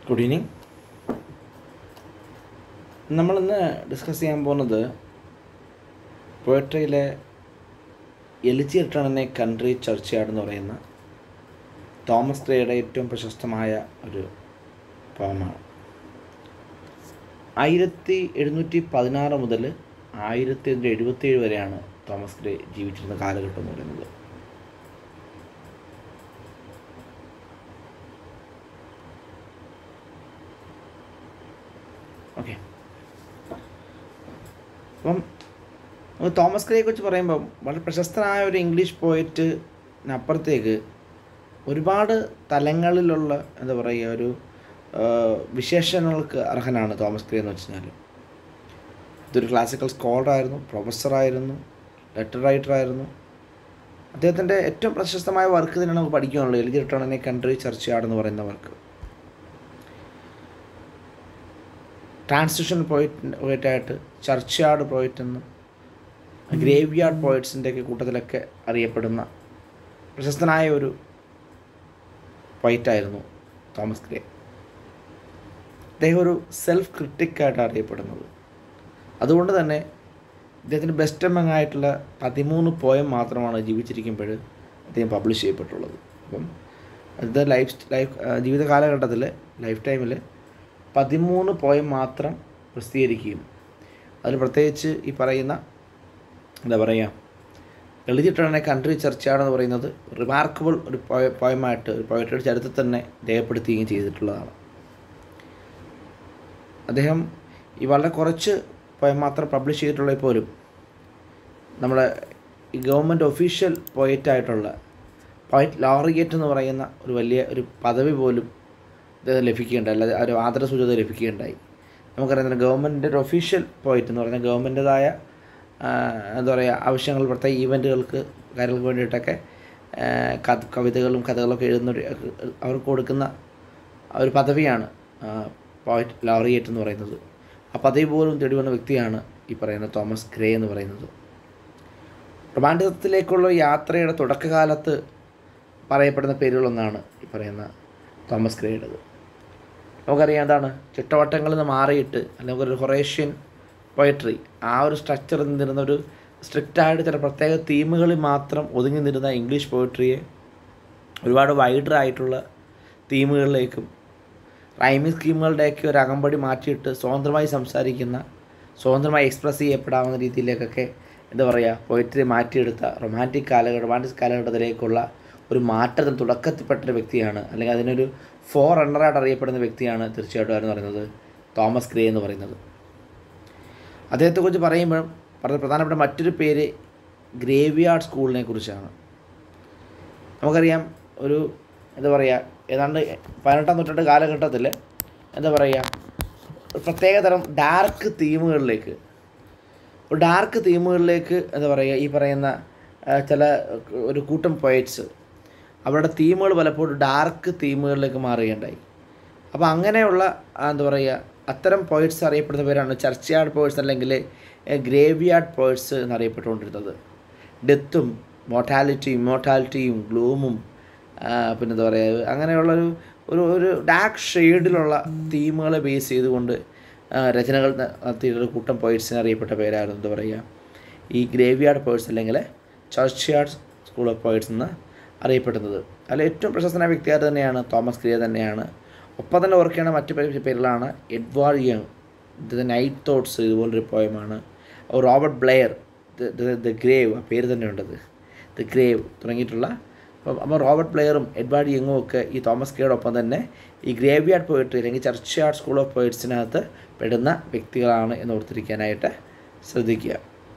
good evening നമ്മളിന്ന് discuss ചെയ്യാൻ പോകുന്നത് പോയട്രിയിലെ എലിജി റിട്ടേണിനെ കൺട്രി ചർച്ചയാട് എന്ന് പറയുന്ന തോമസ് ഗ്രേയുടെ ഏറ്റവും പ്രശസ്തമായ ഒരു പോമാണ് ആയിരത്തി എഴുന്നൂറ്റി പതിനാറ് മുതൽ ആയിരത്തി എഴുപത്തി ഏഴ് വരെയാണ് തോമസ് ഗ്രേ ജീവിച്ചിരുന്ന കാലഘട്ടം എന്ന് പറയുന്നത് ഓക്കെ അപ്പം നമുക്ക് തോമസ് ഗ്രേയെ കുറിച്ച് പറയുമ്പം വളരെ പ്രശസ്തനായ ഒരു ഇംഗ്ലീഷ് പോയറ്റിനപ്പുറത്തേക്ക് ഒരുപാട് തലങ്ങളിലുള്ള എന്താ പറയുക ഒരു ആ, വിശേഷണങ്ങൾക്ക് അർഹനാണ് തോമസ് ഗ്രേ എന്ന് വെച്ച് കഴിഞ്ഞാൽ ഇതൊരു ക്ലാസിക്കൽ സ്കോളറായിരുന്നു പ്രൊഫസറായിരുന്നു ലെറ്റർ റൈറ്ററായിരുന്നു അദ്ദേഹത്തിൻ്റെ ഏറ്റവും പ്രശസ്തമായ വർക്ക് തന്നെയാണ് നമുക്ക് പഠിക്കാനുള്ളത് എലിജി റിട്ടേണിനെ കൺട്രി ചർച്ചയാടെന്ന് പറയുന്ന വർക്ക് ട്രാൻസ്ലേഷൻ പോയിറ്റ് പോയിട്ടായിട്ട് ചർച്ചയാർഡ് പോയിറ്റ് എന്നും ഗ്രേവ് യാർഡ് പോയിറ്റ്സിൻ്റെയൊക്കെ കൂട്ടത്തിലൊക്കെ അറിയപ്പെടുന്ന പ്രശസ്തനായ ഒരു പോയിറ്റായിരുന്നു തോമസ് ഗ്രേ അദ്ദേഹം ഒരു സെൽഫ് ക്രിട്ടിക്കായിട്ട് അറിയപ്പെടുന്നത് അതുകൊണ്ട് തന്നെ ഇദ്ദേഹത്തിൻ്റെ ബെസ്റ്റ് എമംഗ് ആയിട്ടുള്ള പതിമൂന്ന് പോയം മാത്രമാണ് ജീവിച്ചിരിക്കുമ്പോൾ അദ്ദേഹം പബ്ലിഷ് ചെയ്യപ്പെട്ടുള്ളത് അപ്പം അത് ലൈഫ് ലൈഫ് ജീവിത കാലഘട്ടത്തിൽ ലൈഫ് ടൈമിൽ പതിമൂന്ന് പോയം മാത്രം പ്രസിദ്ധീകരിക്കുകയും അതിൽ പ്രത്യേകിച്ച് ഈ പറയുന്ന എന്താ പറയുക എഴുതിയിട്ടാണ് കൺട്രി ചർച്ചയാണെന്ന് പറയുന്നത് റിമാർക്കബിൾ ഒരു പോയ പോയമായിട്ട് ഒരു പോയട്രിയുടെ ചരിത്രത്തിൽ തന്നെ രേഖപ്പെടുത്തുകയും ചെയ്തിട്ടുള്ളതാണ് അദ്ദേഹം ഈ വളരെ കുറച്ച് പോയം മാത്രം പബ്ലിഷ് ചെയ്തിട്ടുള്ളതിൽ പോലും നമ്മുടെ ഈ ഗവൺമെൻറ് ഒഫീഷ്യൽ പോയറ്റായിട്ടുള്ള പോയറ്റ് ലോറിയേറ്റ് എന്ന് പറയുന്ന ഒരു വലിയ ഒരു പദവി പോലും ഇത് ലഭിക്കുകയുണ്ടായി അല്ലാതെ ആ ഒരു ആദരസൂചത ലഭിക്കുകയുണ്ടായി നമുക്കറിയാം തന്നെ ഗവൺമെൻറ്റിൻ്റെ ഒരു ഒഫീഷ്യൽ പോയിറ്റ് എന്ന് പറയുന്നത് ഗവൺമെൻറ്റേതായ എന്താ പറയുക ആവശ്യങ്ങൾ പ്രത്യേക ഈവൻറ്റുകൾക്ക് കാര്യങ്ങൾക്ക് വേണ്ടിയിട്ടൊക്കെ ആ, കഥ കവിതകളും കഥകളൊക്കെ എഴുതുന്ന ഒരു അവർക്ക് കൊടുക്കുന്ന ആ ഒരു പദവിയാണ് പോയിറ്റ് ലോറിയേറ്റ് എന്ന് പറയുന്നത് ആ പദവി പോലും തേടി വന്ന വ്യക്തിയാണ് ഈ പറയുന്ന തോമസ് ഗ്രേ എന്ന് പറയുന്നത് റൊമാൻറ്റിസത്തിലേക്കുള്ള യാത്രയുടെ തുടക്കകാലത്ത് പറയപ്പെടുന്ന പേരുകളൊന്നാണ് ഈ പറയുന്ന തോമസ് ഗ്രേയുടേത് നമുക്കറിയാം എന്താണ് ചുറ്റവട്ടങ്ങളിൽ നിന്ന് മാറിയിട്ട് അല്ലെങ്കിൽ ഒരു ഹൊറേഷ്യൻ പോയട്രി ആ ഒരു സ്ട്രക്ചറിൽ നിന്നിരുന്ന ഒരു സ്ട്രിക്റ്റായിട്ട് ചില പ്രത്യേക തീമുകളിൽ മാത്രം ഒതുങ്ങി നിന്നിരുന്ന ഇംഗ്ലീഷ് പോയട്രിയെ ഒരുപാട് വൈഡർ ആയിട്ടുള്ള തീമുകളിലേക്കും റൈമിംഗ് സ്കീമുകളുടെയൊക്കെ ഒരു അകമ്പടി മാറ്റിയിട്ട് സ്വതന്ത്രമായി സംസാരിക്കുന്ന സ്വതന്ത്രമായി എക്സ്പ്രസ് ചെയ്യപ്പെടാവുന്ന രീതിയിലേക്കൊക്കെ എന്താ പറയുക പോയിട്രി മാറ്റിയെടുത്ത റൊമാൻറ്റിക് കാലഘട്ടം റൊമാൻറ്റിക് കാലഘട്ടത്തിലേക്കുള്ള ഒരു മാറ്റത്തിന് തുടക്കത്തിൽപ്പെട്ട വ്യക്തിയാണ് അല്ലെങ്കിൽ അതിനൊരു ഫോർ റണ്ണറായിട്ട് അറിയപ്പെടുന്ന വ്യക്തിയാണ് തീർച്ചയായിട്ടും എന്ന് പറയുന്നത് തോമസ് ഗ്രേ എന്ന് പറയുന്നത് അദ്ദേഹത്തെക്കുറിച്ച് പറയുമ്പോൾ വളരെ പ്രധാനപ്പെട്ട മറ്റൊരു പേര് ഗ്രേവിയാർഡ് സ്കൂളിനെ കുറിച്ചാണ് നമുക്കറിയാം ഒരു എന്താ പറയുക ഏതാണ്ട് പതിനെട്ടാം നൂറ്റാണ്ട് കാലഘട്ടത്തിൽ എന്താ പറയുക ഒരു പ്രത്യേകതരം ഡാർക്ക് തീമുകളിലേക്ക് ഒരു ഡാർക്ക് തീമുകളിലേക്ക് എന്താ പറയുക ഈ പറയുന്ന ആ, ചില ഒരു കൂട്ടം പോയറ്റ്സ് അവരുടെ തീമുകൾ പലപ്പോഴും ഡാർക്ക് തീമുകളിലേക്ക് മാറുകയുണ്ടായി അപ്പോൾ അങ്ങനെയുള്ള ആ, എന്താ പറയുക അത്തരം പോയിറ്റ്സ് അറിയപ്പെടുന്ന പേരാണ് ചർച്ചയാർഡ് പോയിറ്റ്സ് അല്ലെങ്കിൽ ഗ്രേവിയാർഡ് പോയിറ്റ്സ് എന്നറിയപ്പെട്ടുകൊണ്ടിരുന്നത് ഡെത്തും മോർട്ടാലിറ്റിയും ഇമോർട്ടാലിറ്റിയും ഗ്ലൂമും പിന്നെ എന്താ പറയുക അങ്ങനെയുള്ളൊരു ഒരു ഒരു ഡാർക്ക് ഷെയ്ഡിലുള്ള തീമുകളെ ബേസ് ചെയ്തുകൊണ്ട് ആ, രചനകൾ ന- നടത്തിയിട്ടുള്ള ഒരു കൂട്ടം പോയിറ്റ്സിന് അറിയപ്പെട്ട പേരായിരുന്നു എന്താ പറയുക ഈ ഗ്രേവിയാർഡ് പോയിറ്റ്സ് അല്ലെങ്കിൽ ചർച്ച്യാർഡ് സ്കൂൾ ഓഫ് പോയിറ്റ്സ് എന്ന് അറിയപ്പെടുന്നത് അതിൽ ഏറ്റവും പ്രശസ്തനായ വ്യക്തിയായിട്ട് തന്നെയാണ് തോമസ് ഗ്രേ തന്നെയാണ് ഒപ്പം തന്നെ ഓർക്കേണ്ട മറ്റു പേ- പേരുകളാണ് Edward Young the night thoughts ഇതുപോലൊരു പോയമാണ് റോബർട്ട് ബ്ലെയർ ദ ഗ്രേവ് ആ പേര് തന്നെ ഉണ്ടത് ദ ഗ്രേവ് തുടങ്ങിയിട്ടുള്ള അപ്പം അപ്പോൾ റോബർട്ട് പ്ലെയറും എഡ്വാർഡ് യങ്ങും ഒക്കെ ഈ തോമസ് കെയുടെ ഒപ്പം തന്നെ ഈ ഗ്രേവിയാർഡ് പോയിട്രി അല്ലെങ്കിൽ ചർച്ച്യാർഡ് സ്കൂൾ ഓഫ് പോയിറ്റ്സിനകത്ത് പെടുന്ന വ്യക്തികളാണ് എന്ന് ഓർത്തിരിക്കാനായിട്ട് ശ്രദ്ധിക്കുക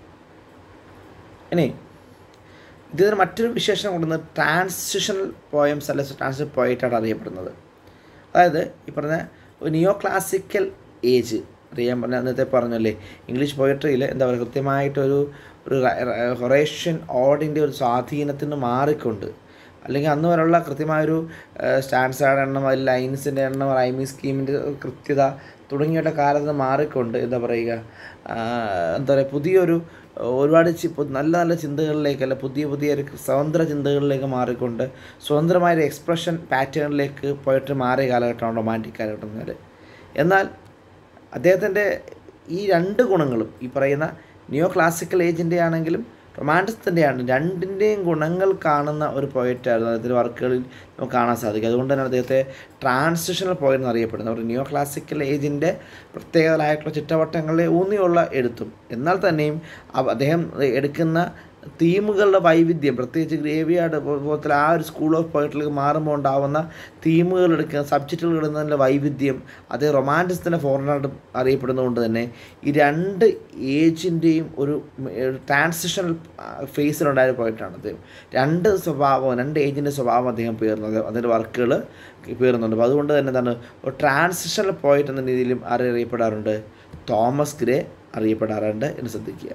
ഇനി ഇതിന് മറ്റൊരു വിശേഷണം കൊണ്ടുവന്ന് ട്രാൻസിഷണൽ പോയംസ് അല്ലെങ്കിൽ ട്രാൻസിഷൻ പോയിട്ടാണ് അറിയപ്പെടുന്നത് അതായത് ഈ പറഞ്ഞ ഒരു നിയോ ക്ലാസിക്കൽ ഏജ് അറിയാൻ പറഞ്ഞ നേരത്തെ പറഞ്ഞല്ലേ ഇംഗ്ലീഷ് പോയട്രിയിൽ എന്താ പറയുക കൃത്യമായിട്ടൊരു ഒരു ഹൊറേഷ്യൻ ഓഡിൻ്റെ ഒരു സ്വാധീനത്തിന് മാറിക്കൊണ്ട് അല്ലെങ്കിൽ അന്ന് വരെയുള്ള കൃത്യമായൊരു സ്റ്റാൻഡേർഡ് എണ്ണം അതിൽ ലൈൻസിൻ്റെ എണ്ണം റൈമിംഗ് സ്കീമിൻ്റെ കൃത്യത തുടങ്ങിയുടെ കാലത്ത് നിന്ന് മാറിക്കൊണ്ട് എന്താ പറയുക ആ, എന്താ പറയുക പുതിയൊരു ഒരുപാട് ചി- പു- നല്ല നല്ല ചിന്തകളിലേക്ക് അല്ല പുതിയ പുതിയ ഒരു സ്വതന്ത്ര ചിന്തകളിലേക്ക് മാറിക്കൊണ്ട് സ്വതന്ത്രമായ ഒരു എക്സ്പ്രഷൻ പാറ്റേണിലേക്ക് പോയിട്ട് മാറിയ കാലഘട്ടമാണ് റൊമാൻറ്റിക് കാലഘട്ടം എന്നാൽ എന്നാൽ അദ്ദേഹത്തിൻ്റെ ഈ രണ്ട് ഗുണങ്ങളും ഈ പറയുന്ന നിയോ ക്ലാസിക്കൽ ഏജിൻ്റെ ആണെങ്കിലും റൊമാൻറ്റിസത്തിൻ്റെ ആണ് രണ്ടിൻ്റെയും ഗുണങ്ങൾ കാണുന്ന ഒരു പോയറ്റായിരുന്നു അദ്ദേഹത്തിൻ്റെ വർക്കുകളിൽ നമുക്ക് കാണാൻ സാധിക്കും അതുകൊണ്ട് തന്നെ അദ്ദേഹത്തെ ട്രാൻസിഷണൽ പോയിന്റ് എന്നറിയപ്പെടുന്നത് ഒരു നിയോ ക്ലാസിക്കൽ ഏജിൻ്റെ പ്രത്യേകതകളായിട്ടുള്ള ചുറ്റവട്ടങ്ങളിലെ ഊന്നിയുള്ള എഴുത്തും എന്നാൽ തന്നെയും അവ- അദ്ദേഹം എടുക്കുന്ന തീമുകളുടെ വൈവിധ്യം പ്രത്യേകിച്ച് ഗ്രേവിയാർഡ് പോലത്തെ ആ ഒരു സ്കൂൾ ഓഫ് പോയിട്ടിലേക്ക് മാറുമ്പോൾ ഉണ്ടാവുന്ന തീമുകൾ എടുക്കുന്ന സബ്ജക്റ്റുകൾ ഇടുന്നതിൻ്റെ വൈവിധ്യം അത് റൊമാൻറ്റിസത്തിൻ്റെ ഫോറിനായിട്ട് അറിയപ്പെടുന്നതുകൊണ്ട് തന്നെ ഈ രണ്ട് ഏജിൻ്റെയും ഒരു ട്രാൻസിഷണൽ ഫേസിലുണ്ടായ പോയിട്ടാണ് അദ്ദേഹം രണ്ട് സ്വഭാവം രണ്ട് ഏജിൻ്റെ സ്വഭാവം അദ്ദേഹം പേർന്നത് അതിൻ്റെ വർക്കുകൾ പേറുന്നുണ്ട് അപ്പോൾ അതുകൊണ്ട് തന്നെ എന്താണ് ഒരു ട്രാൻസിഷണൽ പോയിന്റ് എന്ന രീതിയിലും അറിയപ്പെടാറുണ്ട് തോമസ് ഗ്രേ അറിയപ്പെടാറുണ്ട് എന്ന് ശ്രദ്ധിക്കുക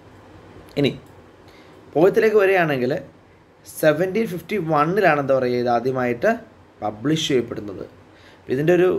ഇനി പോയത്തിലേക്ക് വരികയാണെങ്കിൽ സെവൻറ്റീൻ ഫിഫ്റ്റി വണ്ണിലാണ് എന്താ പറയുക ഇത് ആദ്യമായിട്ട് പബ്ലിഷ് ചെയ്യപ്പെടുന്നത് ഇതിൻ്റെ ഒരു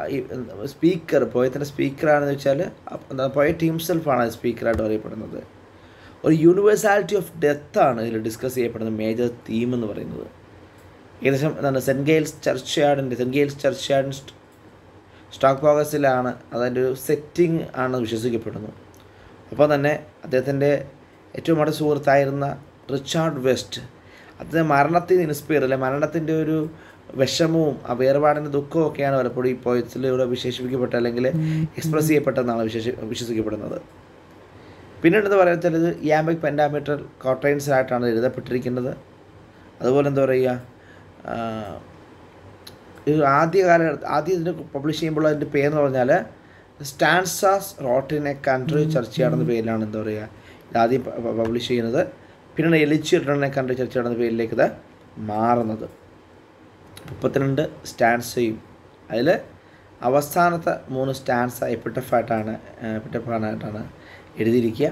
സ്പീക്കർ പോയത്തിൻ്റെ സ്പീക്കറാണെന്ന് വെച്ചാൽ എന്താ പോയറ്റ് ഹിംസെൽഫാണ് സ്പീക്കറായിട്ട് അറിയപ്പെടുന്നത് ഒരു യൂണിവേഴ്സാലിറ്റി ഓഫ് ഡെത്ത് ആണ് ഇതിൽ ഡിസ്കസ് ചെയ്യപ്പെടുന്ന മേജർ തീം എന്ന് പറയുന്നത് ഏകദേശം എന്താണ് സെൻറ്റ് ഗെയിൽസ് ചർച്ച് യാർഡിൻ്റെ സെൻറ്റ് ഗെയിൽസ് ചർച്ച് യാർഡിൻ സ്റ്റോക്ക് പോകസിലാണ് അതിൻ്റെ ഒരു സെറ്റിംഗ് ആണ് വിശ്വസിക്കപ്പെടുന്നു അപ്പോൾ തന്നെ അദ്ദേഹത്തിൻ്റെ ഏറ്റവും അടുത്ത സുഹൃത്തായിരുന്ന റിച്ചാർഡ് വെസ്റ്റ് അദ്ദേഹം മരണത്തിൽ ഇൻസ്പയർ അല്ലെ മരണത്തിൻ്റെ ഒരു വിഷമവും ആ വേർപാടിൻ്റെ ദുഃഖവും ഒക്കെയാണ് പലപ്പോഴും ഈ പോയത്തിലൂടെ വിശേഷിപ്പിക്കപ്പെട്ട അല്ലെങ്കിൽ എക്സ്പ്രസ് ചെയ്യപ്പെട്ടതെന്നാണ് വിശേഷ വിശ്വസിക്കപ്പെടുന്നത് പിന്നീട് എന്താ പറയുക ഇത് യാമിക് പെൻഡാമീറ്റർ കോട്ടൈൻസിലായിട്ടാണ് എഴുതപ്പെട്ടിരിക്കുന്നത് അതുപോലെ എന്താ പറയുക ആ, ഇത് ആദ്യ കാല ആദ്യം ഇതിന് പബ്ലിഷ് ചെയ്യുമ്പോൾ അതിൻ്റെ പേരെന്ന് പറഞ്ഞാൽ സ്റ്റാൻസാസ് റോട്ടിൻ എ കൺട്രി ചർച്ചയാടുന്ന പേരിലാണ് എന്താ പറയുക ഇത് ആദ്യം പബ്ലിഷ് ചെയ്യുന്നത് പിന്നീട് എലിച്ച് റിട്ടേൺ എ കൺട്രി ചർച്ചയാടുന്ന പേരിലേക്ക് ഇത് മാറുന്നത് മുപ്പത്തിരണ്ട് സ്റ്റാൻസയും അതിൽ അവസാനത്തെ മൂന്ന് സ്റ്റാൻസ എപ്പിട്ടഫായിട്ടാണ് എപ്പിട്ടഫാനായിട്ടാണ് എഴുതിയിരിക്കുക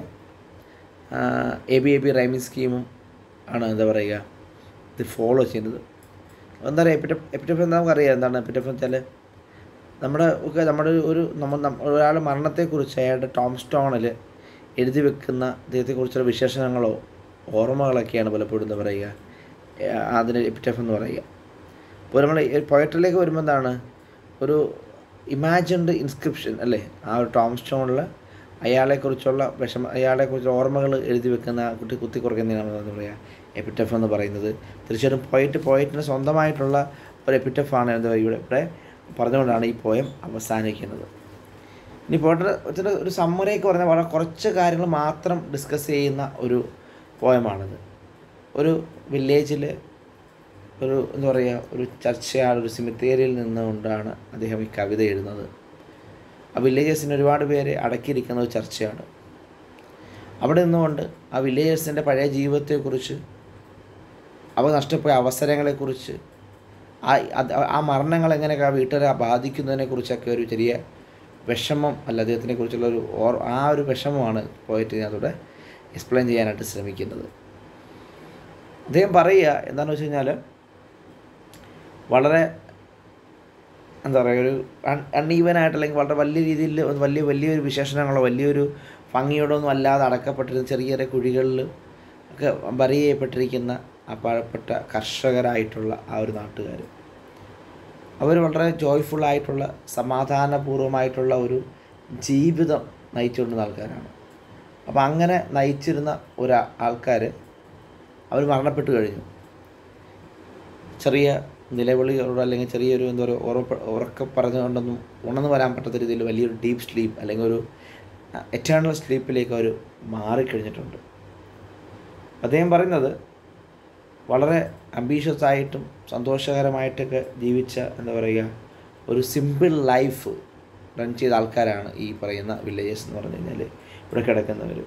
A B A B rhyming സ്കീമും ആണ് എന്താ പറയുക ഇത് ഫോളോ ചെയ്യുന്നത് എന്താ പറയുക എപ്പിറ്റഫ് എപ്പിറ്റഫ് എന്ന് നമുക്കറിയാം എന്താണ് എപ്പിറ്റഫ് എന്ന് വെച്ചാൽ നമ്മുടെ ഒക്കെ നമ്മുടെ ഒരു നമ്മൾ ഒരാളുടെ മരണത്തെക്കുറിച്ച് അയാളുടെ ടോം സ്റ്റോണിൽ എഴുതി വെക്കുന്ന അദ്ദേഹത്തെക്കുറിച്ചുള്ള വിശേഷണങ്ങളോ ഓർമ്മകളൊക്കെയാണ് പലപ്പോഴും എന്താ പറയുക ഏഹ് അതിന് എപ്പിറ്റഫ് എന്ന് പറയുക ഇപ്പോൾ നമ്മൾ പോയറ്റിലേക്ക് വരുമ്പോൾ എന്താണ് ഒരു ഇമാജിൻഡ് ഇൻസ്ക്രിപ്ഷൻ അല്ലേ ആ ഒരു ടോം സ്റ്റോണിൽ അയാളെക്കുറിച്ചുള്ള വിഷമ അയാളെക്കുറിച്ച് ഓർമ്മകൾ എഴുതി വെക്കുന്ന കുട്ടി കുത്തി കുറയ്ക്കുന്നതിനാണ് എന്താ പറയുക എപ്പിറ്റഫ് എന്ന് പറയുന്നത് തീർച്ചയായിട്ടും പോയിട്ട് പോയിട്ടിന് സ്വന്തമായിട്ടുള്ള ഒരു എപ്പിറ്റഫാണ് എന്താ പറയുക ഇവിടെ ഇവിടെ പറഞ്ഞുകൊണ്ടാണ് ഈ പോയം അവസാനിക്കുന്നത് ഇനി പോയിട്ടിൻ്റെ ഒരു സമ്മറിയൊക്കെ പറഞ്ഞാൽ വളരെ കുറച്ച് കാര്യങ്ങൾ മാത്രം ഡിസ്കസ് ചെയ്യുന്ന ഒരു പോയമാണിത് ഒരു വില്ലേജിൽ ഒരു എന്താ പറയുക ഒരു ചർച്ചയാൾ ഒരു സിമിത്തേരിയിൽ നിന്നുകൊണ്ടാണ് അദ്ദേഹം ഈ കവിത എഴുതുന്നത് ആ വില്ലേജേഴ്സിന് ഒരുപാട് പേര് അടക്കിയിരിക്കുന്ന ഒരു ചർച്ചയാണ് അവിടെ നിന്നുകൊണ്ട് ആ വില്ലേജേഴ്സിൻ്റെ പഴയ ജീവിതത്തെക്കുറിച്ച് അവർ നഷ്ടപ്പോയ അവസരങ്ങളെക്കുറിച്ച് ആ അത് ആ മരണങ്ങൾ എങ്ങനെയൊക്കെ ആ വീട്ടുകാരെ ബാധിക്കുന്നതിനെക്കുറിച്ചൊക്കെ ഒരു ചെറിയ വിഷമം അല്ല അദ്ദേഹത്തിനെ കുറിച്ചുള്ള ഒരു ഓർ ആ ഒരു വിഷമമാണ് പോയിട്ട് അതിലൂടെ എക്സ്പ്ലെയിൻ ചെയ്യാനായിട്ട് ശ്രമിക്കുന്നത് അദ്ദേഹം പറയുക എന്താണെന്ന് വെച്ച് കഴിഞ്ഞാൽ വളരെ എന്താ പറയുക ഒരു അൺ അൺഈവനായിട്ട് അല്ലെങ്കിൽ വളരെ വലിയ രീതിയിൽ ഒരു വലിയ വലിയൊരു വിശേഷണങ്ങളോ വലിയൊരു ഭംഗിയോടോ ഒന്നും അല്ലാതെ അടക്കപ്പെട്ടിരുന്ന ചെറിയ ചെറിയ കുഴികളിൽ ഒക്കെ ബറി ചെയ്യപ്പെട്ടിരിക്കുന്ന ആ പാവപ്പെട്ട കർഷകരായിട്ടുള്ള ആ ഒരു നാട്ടുകാർ അവർ വളരെ ജോയ്ഫുള്ളായിട്ടുള്ള സമാധാനപൂർവ്വമായിട്ടുള്ള ഒരു ജീവിതം നയിച്ചുകൊണ്ടിരുന്ന ആൾക്കാരാണ് അപ്പോൾ അങ്ങനെ നയിച്ചിരുന്ന ഒരു ആൾക്കാർ അവർ മരണപ്പെട്ടു കഴിഞ്ഞു ചെറിയ നിലവിളികളോട് അല്ലെങ്കിൽ ചെറിയൊരു എന്താ പറയുക ഉറപ്പ് ഉറക്കെ പറഞ്ഞുകൊണ്ടൊന്നും ഉണർന്നു വരാൻ പറ്റാത്ത രീതിയിൽ വലിയൊരു ഡീപ്പ് സ്ലീപ്പ് അല്ലെങ്കിൽ ഒരു എറ്റേണൽ സ്ലീപ്പിലേക്ക് അവർ മാറിക്കഴിഞ്ഞിട്ടുണ്ട് അദ്ദേഹം പറയുന്നത് വളരെ അംബീഷ്യസ് ആയിട്ടും സന്തോഷകരമായിട്ടൊക്കെ ജീവിച്ച എന്താ പറയുക ഒരു സിമ്പിൾ ലൈഫ് റൺ ചെയ്ത ആൾക്കാരാണ് ഈ പറയുന്ന വില്ലേജസ് എന്ന് പറഞ്ഞു കഴിഞ്ഞാൽ ഇവിടെ കിടക്കുന്നവർ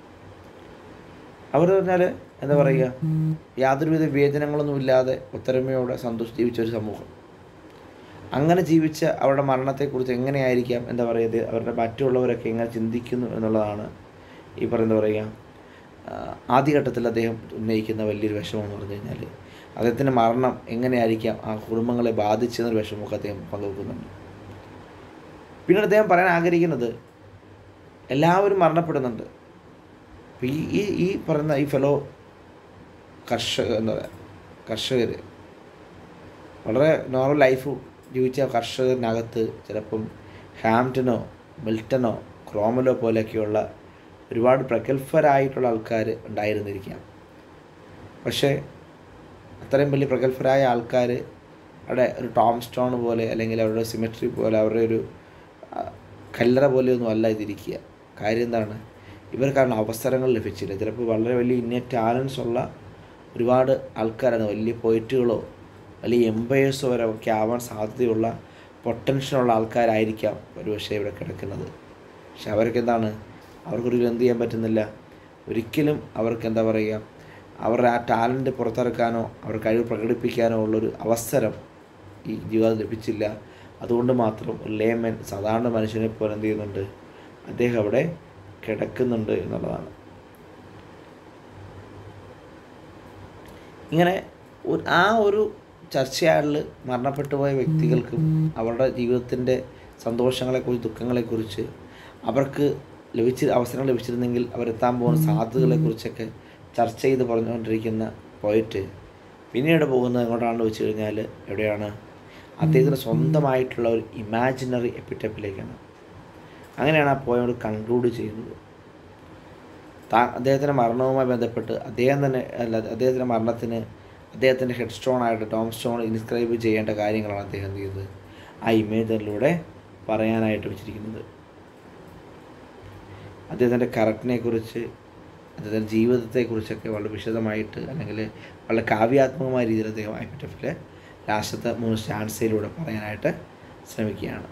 അവർ പറഞ്ഞാൽ എന്താ പറയുക യാതൊരുവിധ വിവേചനങ്ങളൊന്നും ഇല്ലാതെ ഒത്തൊരുമയോടെ സന്തോഷം ജീവിച്ച ഒരു സമൂഹം അങ്ങനെ ജീവിച്ച അവരുടെ മരണത്തെക്കുറിച്ച് എങ്ങനെയായിരിക്കാം എന്താ പറയുക അവരുടെ മറ്റുള്ളവരൊക്കെ എങ്ങനെ ചിന്തിക്കുന്നു എന്നുള്ളതാണ് ഈ പറയുന്ന പറയുക ആദ്യഘട്ടത്തിൽ അദ്ദേഹം ഉന്നയിക്കുന്ന വലിയൊരു വിഷമം എന്ന് പറഞ്ഞു കഴിഞ്ഞാൽ അദ്ദേഹത്തിൻ്റെ മരണം എങ്ങനെയായിരിക്കാം ആ കുടുംബങ്ങളെ ബാധിച്ചെന്നൊരു വിഷമമൊക്കെ അദ്ദേഹം പങ്കുവെക്കുന്നുണ്ട് പിന്നീട് അദ്ദേഹം പറയാൻ ആഗ്രഹിക്കുന്നത് എല്ലാവരും മരണപ്പെടുന്നുണ്ട് അപ്പോൾ ഈ ഈ ഈ പറയുന്ന ഈ ഫെലോ കർഷക എന്താ പറയുക കർഷകർ വളരെ നോർമൽ ലൈഫ് ജീവിച്ച കർഷകരിനകത്ത് ചിലപ്പം ഹാംപ്റ്റനോ മിൽട്ടനോ ക്രോമലോ പോലെയൊക്കെയുള്ള ഒരുപാട് പ്രഗത്ഭരായിട്ടുള്ള ആൾക്കാർ ഉണ്ടായിരുന്നിരിക്കാം പക്ഷേ അത്രയും വലിയ പ്രഗത്ഭരായ ആൾക്കാർ അവിടെ ഒരു ടോം സ്റ്റോൺ പോലെ അല്ലെങ്കിൽ അവരുടെ സിമെട്രി പോലെ അവരുടെ ഒരു ആ, കല്ലറ പോലെയൊന്നും അല്ല ഇതിരിക്കുക കാര്യം എന്താണ് ഇവർക്കാണ് അവസരങ്ങൾ ലഭിച്ചില്ല ചിലപ്പോൾ വളരെ വലിയ ഇന്ന ടാലൻസ് ഉള്ള ഒരുപാട് ആൾക്കാരാണ് വലിയ പോയിറ്റുകളോ വലിയ എംപയേഴ്സോ വരെ ഒക്കെ ആവാൻ സാധ്യതയുള്ള പൊട്ടൻഷ്യലുള്ള ആൾക്കാരായിരിക്കാം ഒരുപക്ഷെ ഇവിടെ കിടക്കുന്നത് പക്ഷെ അവർക്ക് എന്താണ് അവർക്കൊരിക്കലും എന്ത് ചെയ്യാൻ പറ്റുന്നില്ല ഒരിക്കലും അവർക്ക് എന്താ പറയുക അവരുടെ ആ ടാലൻറ്റ് പുറത്തിറക്കാനോ അവർ കഴിവ് പ്രകടിപ്പിക്കാനോ ഉള്ളൊരു അവസരം ഈ ജീവിതം ലഭിച്ചില്ല അതുകൊണ്ട് മാത്രം ഒരു ലേമൻ സാധാരണ മനുഷ്യനെ പോലെ എന്ത് ചെയ്യുന്നുണ്ട് അദ്ദേഹം അവിടെ കിടക്കുന്നുണ്ട് എന്നുള്ളതാണ് ഇങ്ങനെ ഒരു- ആ ഒരു ചർച്ചയാളിൽ മരണപ്പെട്ടു പോയ വ്യക്തികൾക്കും അവരുടെ ജീവിതത്തിൻ്റെ സന്തോഷങ്ങളെക്കുറിച്ച് ദുഃഖങ്ങളെക്കുറിച്ച് അവർക്ക് ലഭിച്ച അവസരങ്ങൾ ലഭിച്ചിരുന്നെങ്കിൽ അവരെത്താൻ പോകുന്ന സാധ്യതകളെക്കുറിച്ചൊക്കെ ചർച്ച ചെയ്ത് പറഞ്ഞുകൊണ്ടിരിക്കുന്ന പോയിട്ട് പിന്നീട് പോകുന്നത് എങ്ങോട്ടാണെന്ന് വെച്ച് കഴിഞ്ഞാൽ എവിടെയാണ് അദ്ദേഹത്തിന് സ്വന്തമായിട്ടുള്ള ഒരു ഇമാജിനറി എപ്പിറ്റപ്പിലേക്കാണ് അങ്ങനെയാണ് ആ പോയോട് കൺക്ലൂഡ് ചെയ്യുന്നത് താ അദ്ദേഹത്തിൻ്റെ മരണവുമായി ബന്ധപ്പെട്ട് അദ്ദേഹം തന്നെ അല്ല അദ്ദേഹത്തിൻ്റെ മരണത്തിന് അദ്ദേഹത്തിൻ്റെ ഹെഡ് സ്റ്റോൺ ആയിട്ട് ടോം സ്റ്റോൺ ഇൻസ്ക്രൈബ് ചെയ്യേണ്ട കാര്യങ്ങളാണ് അദ്ദേഹം എന്ത് ചെയ്തത് ആ ഇമേജിലൂടെ പറയാനായിട്ട് വെച്ചിരിക്കുന്നത് അദ്ദേഹത്തിൻ്റെ കറക്റ്റിനെ കുറിച്ച് അദ്ദേഹത്തിൻ്റെ ജീവിതത്തെക്കുറിച്ചൊക്കെ വളരെ വിശദമായിട്ട് അല്ലെങ്കിൽ വളരെ കാവ്യാത്മകമായ രീതിയിൽ അദ്ദേഹം ഐപിറ്റഫിൽ ലാസ്റ്റത്തെ മൂന്ന് സ്റ്റാൻസയിലൂടെ പറയാനായിട്ട് ശ്രമിക്കുകയാണ്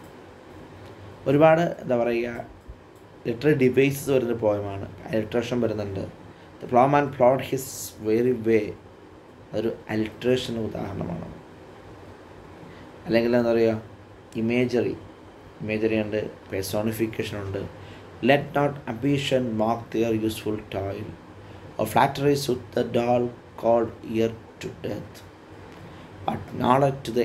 ഒരുപാട് എന്താ പറയുക ലിറ്റററി ഡിബേറ്റ്സ് വരുന്ന പോയമാണ് അലിട്രേഷൻ വരുന്നുണ്ട് the plough and plod his weary way അതൊരു അലിട്രേഷന് ഉദാഹരണമാണ് അല്ലെങ്കിൽ എന്താ പറയുക ഇമേജറി ഇമേജറി ഉണ്ട് പേഴ്സോണിഫിക്കേഷൻ ഉണ്ട് let not ambition mock their useful toil or flattery soothe the dull cold ear to death but knowledge to the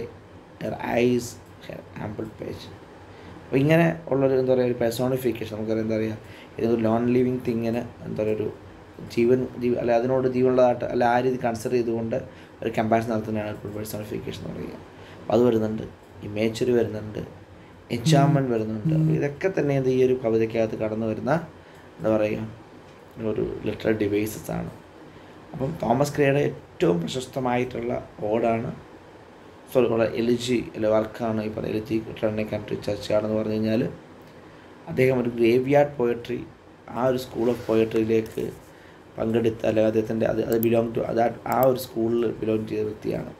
eyes ample page അപ്പോൾ ഇങ്ങനെ ഉള്ളൊരു എന്താ പറയുക ഒരു പേഴ്സോണിഫിക്കേഷൻ നമുക്കറിയാം എന്താ പറയുക ഇതൊരു നോൺ ലിവിങ് തിങ്ങിന് എന്താ പറയുക ഒരു ജീവൻ ജീവ അല്ല അതിനോട് ജീവനുള്ളതായിട്ട് അല്ല ആ രീതി കൺസിഡർ ചെയ്തുകൊണ്ട് ഒരു കമ്പാരിസൺ നടത്തുന്നതാണ് ഇപ്പോൾ പേഴ്സോണിഫിക്കേഷൻ എന്ന് പറയുക അപ്പോൾ അത് വരുന്നുണ്ട് ഇമേജറി വരുന്നുണ്ട് എൻചാമെൻറ്റ് വരുന്നുണ്ട് അപ്പോൾ ഇതൊക്കെ തന്നെ എന്ത് ഈ ഒരു കവിതയ്ക്കകത്ത് കടന്നു വരുന്ന എന്താ പറയുക ഒരു ലിറ്ററൽ ഡിവൈസസ് ആണ് അപ്പം തോമസ് ക്രിയയുടെ ഏറ്റവും പ്രശസ്തമായിട്ടുള്ള ഓടാണ് സോറി ഉള്ള എലിജി അല്ലെ വർക്കാണ് ഈ പറയുന്ന എലിജി റിട്ടേണിനെ കൺട്രി ചർച്ചയാണെന്ന് പറഞ്ഞു കഴിഞ്ഞാൽ അദ്ദേഹം ഒരു ഗ്രേവ്യാർഡ് പോയട്രി ആ ഒരു സ്കൂൾ ഓഫ് പോയട്രിയിലേക്ക് പങ്കെടുത്ത അല്ലെങ്കിൽ അദ്ദേഹത്തിൻ്റെ അത് അത് ബിലോങ് ടു അത് ആ ഒരു സ്കൂളിൽ ബിലോങ് ചെയ്ത വ്യക്തിയാണ്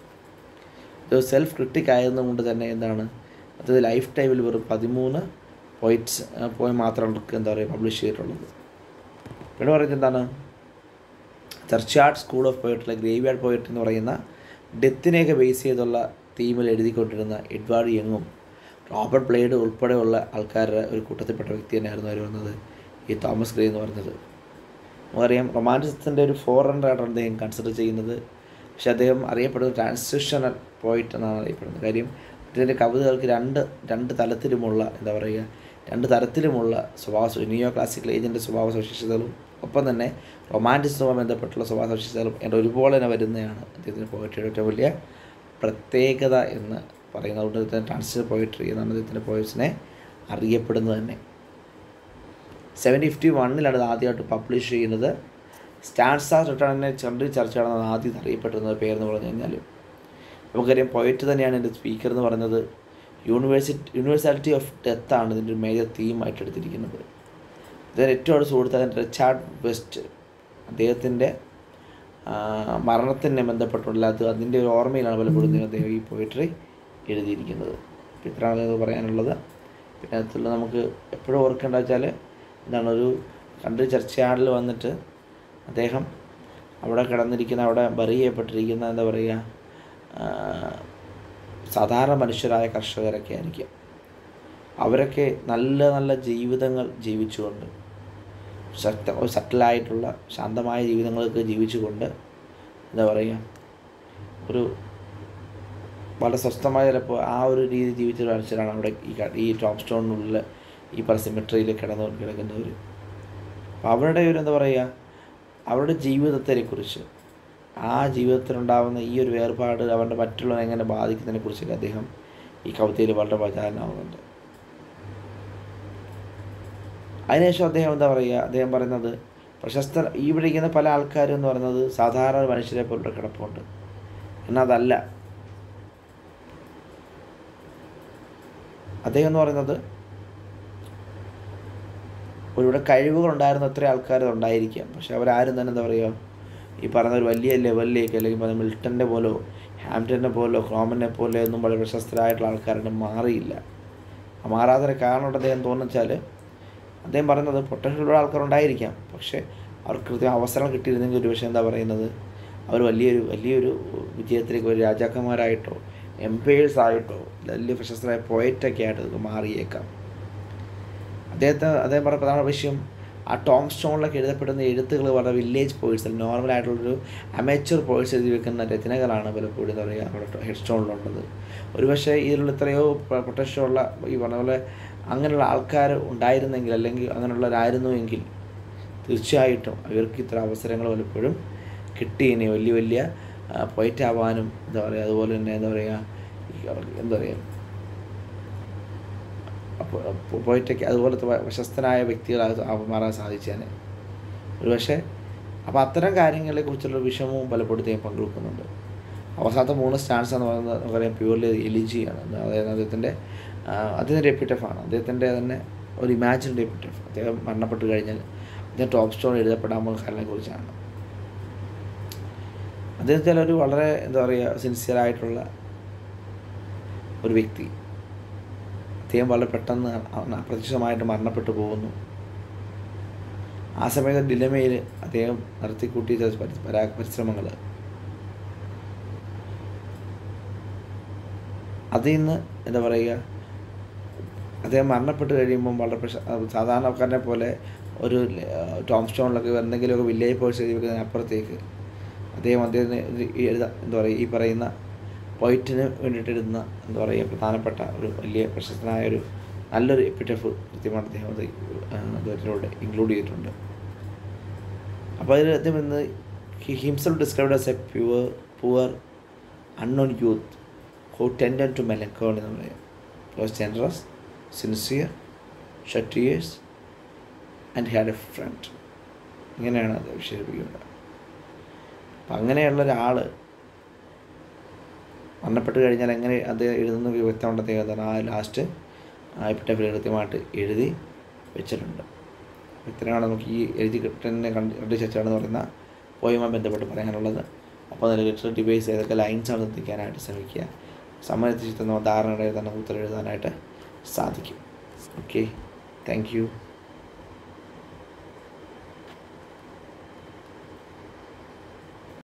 ഇത് സെൽഫ് ക്രിട്ടിക് ആയതുകൊണ്ട് തന്നെ എന്താണ് അത് ലൈഫ് ടൈമിൽ വെറും പതിമൂന്ന് പോയിറ്റ്സ് പോയി മാത്രം അവർക്ക് എന്താ പറയുക പബ്ലിഷ് ചെയ്തിട്ടുള്ളത് പിന്നെ പറയുന്നത് എന്താണ് churchyard school of poetry grave yard poetry എന്ന് പറയുന്ന ഡെത്തിനെയൊക്കെ ബേസ് ചെയ്തുള്ള തീമിൽ എഴുതിക്കൊണ്ടിരുന്ന എഡ്വാർഡ് യങ്ങും റോബർട്ട് ബ്ലേഡ് ഉൾപ്പെടെയുള്ള ആൾക്കാരുടെ ഒരു കൂട്ടത്തിൽപ്പെട്ട വ്യക്തി തന്നെയായിരുന്നു അവർ വന്നത് ഈ തോമസ് ഗ്രേ എന്ന് പറഞ്ഞത് നമുക്കറിയാം റൊമാൻറ്റിസത്തിൻ്റെ ഒരു ഫോർ ആയിട്ടാണ് അദ്ദേഹം കൺസിഡർ ചെയ്യുന്നത് പക്ഷെ അദ്ദേഹം അറിയപ്പെടുന്നത് ട്രാൻസിഷണൽ പോയിറ്റ് എന്നാണ് അറിയപ്പെടുന്നത് കാര്യം അദ്ദേഹത്തിൻ്റെ കവിതകൾക്ക് രണ്ട് രണ്ട് തലത്തിലുമുള്ള എന്താ പറയുക രണ്ട് തരത്തിലുമുള്ള സ്വഭാവ ന്യൂയോ ക്ലാസിക്കൽ ഏജിൻ്റെ സ്വഭാവ സവിശേഷതകളും ഒപ്പം തന്നെ റൊമാൻറ്റിസവുമായി ബന്ധപ്പെട്ടുള്ള സ്വഭാവ സവിശേഷതകളും എൻ്റെ ഒരുപോലെ തന്നെ വരുന്നതാണ് അദ്ദേഹത്തിൻ്റെ പോയട്രിയുടെ ഏറ്റവും വലിയ പ്രത്യേകത എന്ന് പറയുന്നത് അതുകൊണ്ട് തന്നെ ട്രാൻസിഷൻ പോയട്രി എന്നാണ് അദ്ദേഹത്തിൻ്റെ പോയറ്റ്സിനെ അറിയപ്പെടുന്നത് തന്നെ സെവൻ ഫിഫ്റ്റി വണ്ണിലാണ് ഇത് ആദ്യമായിട്ട് പബ്ലിഷ് ചെയ്യുന്നത് സ്റ്റാൻസാ റിട്ടേണിനെ ചന്ദ്രി ചർച്ച നടന്നത് ആദ്യം അറിയപ്പെട്ടിരുന്ന പേരെന്ന് പറഞ്ഞു കഴിഞ്ഞാൽ നമുക്കറിയാം പോയറ്റ് തന്നെയാണ് എൻ്റെ സ്പീക്കർ എന്ന് പറയുന്നത് യൂണിവേഴ്സിറ്റി യൂണിവേഴ്സാലിറ്റി ഓഫ് ഡെത്ത് ആണ് ഇതിൻ്റെ ഒരു മേജർ തീമായിട്ട് എടുത്തിരിക്കുന്നത് ഇതിന് ഏറ്റവും അടുത്ത് സുഹൃത്ത് അതിൻ്റെ റിച്ചാർഡ് വെസ്റ്റ് അദ്ദേഹത്തിൻ്റെ മരണത്തിനെ ബന്ധപ്പെട്ടുള്ള അത് അതിൻ്റെ ഒരു ഓർമ്മയിലാണ് പലപ്പോഴും ഇതിന് അദ്ദേഹം ഈ പോയിട്രി എഴുതിയിരിക്കുന്നത് ഇത്രയാണ് ഇത് പറയാനുള്ളത് പിന്നെ അതിലുള്ള നമുക്ക് എപ്പോഴും ഓർക്കേണ്ട വെച്ചാൽ എന്താണ് ഒരു കണ്ട് ചർച്ചയാടിൽ വന്നിട്ട് അദ്ദേഹം അവിടെ കിടന്നിരിക്കുന്ന അവിടെ ബറി ചെയ്യപ്പെട്ടിരിക്കുന്ന എന്താ പറയുക സാധാരണ മനുഷ്യരായ കർഷകരൊക്കെ ആയിരിക്കും അവരൊക്കെ നല്ല നല്ല ജീവിതങ്ങൾ ജീവിച്ചുകൊണ്ട് ശക്ത സറ്റിലായിട്ടുള്ള ശാന്തമായ ജീവിതങ്ങളൊക്കെ ജീവിച്ചുകൊണ്ട് എന്താ പറയുക ഒരു വളരെ സ്വസ്ഥമായ ചിലപ്പോൾ ആ ഒരു രീതി ജീവിച്ച ഒരു മനുഷ്യരാണ് അവിടെ ഈ ക- ഈ ടോം സ്റ്റോണിനുള്ളിൽ ഈ പറ സിമെട്രിയിൽ കിടന്നു കിടക്കുന്നവർ അപ്പോൾ അവരുടെ ഒരു എന്താ പറയുക അവരുടെ ജീവിതത്തെക്കുറിച്ച് ആ ജീവിതത്തിലുണ്ടാകുന്ന ഈ ഒരു വേർപാട് അവരുടെ മറ്റുള്ളവരെ എങ്ങനെ ബാധിക്കുന്നതിനെ കുറിച്ചൊക്കെ അദ്ദേഹം ഈ കവിതയിൽ വളരെ പ്രചാരനാവുന്നുണ്ട് അതിനുശേഷം അദ്ദേഹം എന്താ പറയുക അദ്ദേഹം പറയുന്നത് പ്രശസ്ത ഈ വിളിക്കുന്ന പല ആൾക്കാരും എന്ന് പറയുന്നത് സാധാരണ മനുഷ്യരെ പോലുള്ള കിടപ്പുണ്ട് എന്നാൽ അതല്ല അദ്ദേഹം എന്ന് പറയുന്നത് ഒരുപാട് കഴിവുകളുണ്ടായിരുന്ന എത്ര ആൾക്കാർ ഉണ്ടായിരിക്കാം പക്ഷെ അവരാരും തന്നെ എന്താ പറയുക ഈ പറയുന്ന ഒരു വലിയ ലെവലിലേക്ക് അല്ലെങ്കിൽ പറഞ്ഞ മിൽട്ടൻ്റെ പോലോ ഹാംപ്റ്റനെ പോലോ ക്രോമനെ പോലെ ഒന്നും വളരെ പ്രശസ്തരായിട്ടുള്ള ആൾക്കാരുടെ മാറിയില്ല ആ മാറാതെ കാരണം അദ്ദേഹം തോന്നുവെച്ചാൽ അദ്ദേഹം പറയുന്നത് പൊട്ടൻഷ്യലുള്ള ആൾക്കാരുണ്ടായിരിക്കാം പക്ഷേ അവർക്ക് കൃത്യം അവസരം കിട്ടിയിരുന്നെങ്കിൽ ഒരു പക്ഷേ എന്താ പറയുന്നത് അവർ വലിയൊരു വലിയൊരു വിജയത്തിലേക്ക് ഒരു രാജാക്കന്മാരായിട്ടോ എംപയേഴ്സ് ആയിട്ടോ വലിയ പ്രശസ്തരായ പോയറ്റൊക്കെ ആയിട്ട് ഇത് മാറിയേക്കാം അദ്ദേഹത്തെ അദ്ദേഹം പറഞ്ഞ പ്രധാന വിഷയം ആ ടോം സ്റ്റോണിലൊക്കെ എഴുതപ്പെടുന്ന എഴുത്തുകൾ വളരെ വില്ലേജ് പോയിട്സ് നോർമൽ ആയിട്ടുള്ളൊരു അമേച്ചർ പോയിട്സ് എഴുതി വെക്കുന്ന രചനകളാണ് പലപ്പോഴും എന്താ പറയുക അവിടെ ഹെഡ് സ്റ്റോണിലുള്ളത് ഒരുപക്ഷെ ഇതിലുള്ള എത്രയോ പൊട്ടൻഷ്യലുള്ള ഈ പറഞ്ഞ പോലെ അങ്ങനെയുള്ള ആൾക്കാർ ഉണ്ടായിരുന്നെങ്കിൽ അല്ലെങ്കിൽ അങ്ങനെയുള്ളവരായിരുന്നുവെങ്കിൽ തീർച്ചയായിട്ടും അവർക്ക് ഇത്ര അവസരങ്ങൾ പലപ്പോഴും കിട്ടിയിനി വലിയ വലിയ പൊയറ്റ് ആവാനും എന്താ പറയുക അതുപോലെ തന്നെ എന്താ പറയുക ഈ അവർക്ക് എന്താ പറയുക അപ്പോൾ പോയിട്ടൊക്കെ അതുപോലത്തെ വ- പ്രശസ്തനായ വ്യക്തികളായി അവ- മാറാൻ സാധിച്ചേനെ ഒരുപക്ഷെ അപ്പോൾ അത്തരം കാര്യങ്ങളെ കുറിച്ചുള്ള വിഷമവും പലപ്പോഴും അദ്ദേഹം പങ്കുവെക്കുന്നുണ്ട് അവസാനത്തെ മൂന്ന് സ്റ്റാൻസ് എന്ന് പറയുന്നത് നമുക്കറിയാം പ്യൂർലി എലിജിയാണ് അതായത് അദ്ദേഹത്തിൻ്റെ അദ്ദേഹത്തിൻ്റെ എപ്പിറ്റഫാണ് അദ്ദേഹത്തിൻ്റെ തന്നെ ഒരു ഇമാജിൻ എപ്പിറ്റഫ് അദ്ദേഹം മരണപ്പെട്ട് കഴിഞ്ഞാൽ അദ്ദേഹം ടോപ്പ് സ്റ്റോൺ എഴുതപ്പെടാൻ പോകുന്ന കാര്യങ്ങളെക്കുറിച്ചാണ് അദ്ദേഹത്തിൽ ഒരു വളരെ എന്താ പറയുക സിൻസിയറായിട്ടുള്ള ഒരു വ്യക്തി അദ്ദേഹം വളരെ പെട്ടെന്ന് അ- അപ്രത്യക്ഷമായിട്ട് മരണപ്പെട്ടു പോകുന്നു ആ സമയത്ത് ഡിലമയിൽ അദ്ദേഹം നടത്തിക്കൂട്ടിയ ചില പരി- പരാ- പരിശ്രമങ്ങൾ അതിൽ നിന്ന് എന്താ പറയുക അദ്ദേഹം മരണപ്പെട്ട് കഴിയുമ്പം വളരെ പ്രശ സാധാരണക്കാരനെ പോലെ ഒരു ആ, ടോം സ്റ്റോണിലൊക്കെ എന്തെങ്കിലുമൊക്കെ വില്ലേജ് പേഴ്സ് എഴുതി വെക്കുന്നതിന് അപ്പുറത്തേക്ക് അദ്ദേഹം അദ്ദേഹത്തിന് ഇത് ഈ എഴുത എന്താ പറയുക ഈ പറയുന്ന പോയിറ്റിന് വേണ്ടിയിട്ട് എഴുതുന്ന എന്താ പറയുക പ്രധാനപ്പെട്ട ഒരു വലിയ പ്രശസ്തനായ ഒരു നല്ലൊരു എപ്പിറ്റഫ് കൃത്യമായിട്ട് അദ്ദേഹം അത് അദ്ദേഹത്തിലൂടെ ഇൻക്ലൂഡ് ചെയ്തിട്ടുണ്ട് അപ്പോൾ അതിൽ അദ്ദേഹം ഇന്ന് he himself described as a pure poor unknown youth who tended to melancholy എന്ന് പറയാം വാസ് ജനറസ് സിൻസിയർ ഷട്ടിയേഴ്സ് ആൻഡ് ഹാഡ് എ ഫ്രണ്ട് ഇങ്ങനെയാണ് അത് വിശേഷിപ്പിക്കുന്നത് അപ്പം അങ്ങനെയുള്ള ഒരാൾ മരണപ്പെട്ട് കഴിഞ്ഞാൽ എങ്ങനെ അത് എഴുതുന്ന വ്യക്തമുണ്ട് അദ്ദേഹം എന്താണ് ആ ലാസ്റ്റ് എപ്പിറ്റഫിൽ കൃത്യമായിട്ട് എഴുതി വെച്ചിട്ടുണ്ട് ഇത്രയാണ് നമുക്ക് ഈ എഴുതി കിട്ടുന്ന കണ്ട് കണ്ട് ചർച്ചയാണെന്ന് പറയുന്ന പോയുമായി ബന്ധപ്പെട്ട് പറയാനുള്ളത് അപ്പോൾ അതിൽ ലിറ്ററൽ ഡിവൈസ് ഏതൊക്കെ ലൈൻസാണ് എത്തിക്കാനായിട്ട് ശ്രമിക്കുക സമയത്ത് ചിത്രം ധാരണയുടെ തന്നെ ഉത്തരം എഴുതാനായിട്ട് സാധിക്കും ഓക്കെ താങ്ക് യു